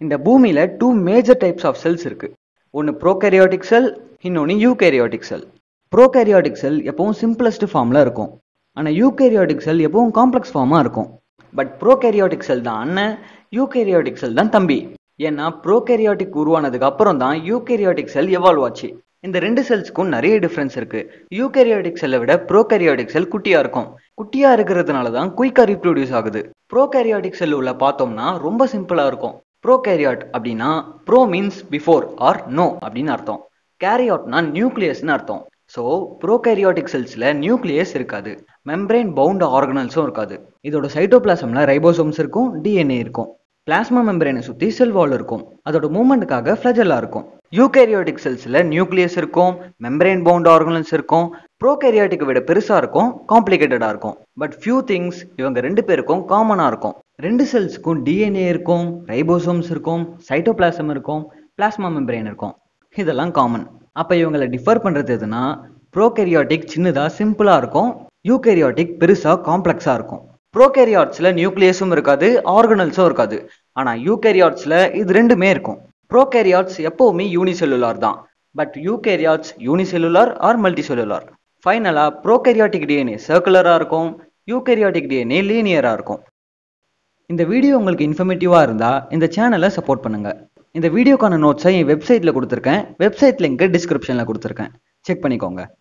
இந்த பூமியில two major types of cells இருக்கு ஒன்று ப்ரோகேரியாட்டிக் செல் இன்னொன்று யூகேரியாட்டிக் செல் ப்ரோகேரியாட்டிக் செல் எப்பவும் சிம்பிளஸ்ட் ஃபார்ம்ல இருக்கும் ஆனால் யூகேரியாட்டிக் செல் எப்பவும் காம்ப்ளெக்ஸ் ஃபார்மாக இருக்கும் பட் ப்ரோகேரியாட்டிக் செல் தான் அண்ணன் யூகேரியாட்டிக் செல் தான் தம்பி ஏன்னா ப்ரோகேரியாட்டிக் உருவானதுக்கு அப்புறம் தான் யூகேரியாட்டிக் செல் எவால்வ் ஆச்சு இந்த ரெண்டு செல்ஸ்க்கும் நிறைய டிஃப்ரென்ஸ் இருக்கு யூகேரியாட்டிக் செல்லை விட ப்ரோகேரியாட்டிக் செல் குட்டியா இருக்கும் குட்டியா இருக்கிறதுனால தான் குயிக்கா ரீப்ரொடியூஸ் ஆகுது ப்ரோகேரியாட்டிக் செல் உள்ள பார்த்தோம்னா ரொம்ப சிம்பிளா இருக்கும் ப்ரோகேரியாட் அப்படின்னா pro means before or no அப்படின்னு அர்த்தம் கேரியாட்னா நியூக்ளியஸ்னு அர்த்தம் ஸோ ப்ரோகேரியாட்டிக் செல்ஸில் நியூக்ளியஸ் இருக்காது மெம்பரேன் பவுண்ட் ஆர்கனல்ஸும் இருக்காது இதோட சைட்டோபிளாசமில் ரைபோசோம்ஸ் இருக்கும் டிஎன்ஏ இருக்கும் பிளாஸ்மா மெம்பரேனை சுற்றி செல் வால் இருக்கும் அதோட மூமெண்ட்டுக்காக ஃப்ளஜெல்லா இருக்கும் யூகேரியாட்டிக் செல்ஸில் நியூக்ளியஸ் இருக்கும் மெம்பரேன் பவுண்ட் ஆர்கனல்ஸ் இருக்கும் ப்ரோகேரியாட்டிக்கை விட பெருசாக இருக்கும் காம்ப்ளிகேட்டடாக இருக்கும் பட் ஃபியூ திங்ஸ் இவங்க ரெண்டு பேருக்கும் காமனாக இருக்கும் ரெண்டு செல்ஸுக்கும் டிஎன்ஏ இருக்கும் ரைபோசோம்ஸ் இருக்கும் சைட்டோபிளாசம் இருக்கும் பிளாஸ்மா மெம்பரேன் இருக்கும் இதெல்லாம் காமன் அப்போ இவங்களை டிஃபர் பண்ணுறது எதுனா ப்ரோகேரியாட்டிக் சின்னதாக சிம்பிளாக இருக்கும் யூகேரியாட்டிக் பெருசாக காம்ப்ளெக்ஸாக இருக்கும் ப்ரோகேரியாட்ஸில் நியூக்ளியஸும் இருக்காது ஆர்கனல்ஸும் இருக்காது ஆனால் யூகேரியாட்ஸில் இது ரெண்டுமே இருக்கும் ப்ரோகேரியாட்ஸ் எப்போவுமே யூனிசெல்லுலார் தான் but eukaryotes unicellular or multi cellular ஃபைனலாக ப்ரோகேரியாட்டிக் டிஎன்ஏ சர்க்குலராக இருக்கும் யூகேரியாட்டிக் டிஎன்ஏ லீனியராக இருக்கும் இந்த வீடியோ உங்களுக்கு இன்ஃபர்மேட்டிவாக இருந்தால் இந்த சேனலை சப்போர்ட் பண்ணுங்கள் இந்த வீடியோக்கான நோட்ஸை என் வெப்சைட்டில் கொடுத்துருக்கேன் வெப்சைட் லிங்க்கு டிஸ்கிரிப்ஷனில் கொடுத்துருக்கேன் செக் பண்ணிக்கோங்க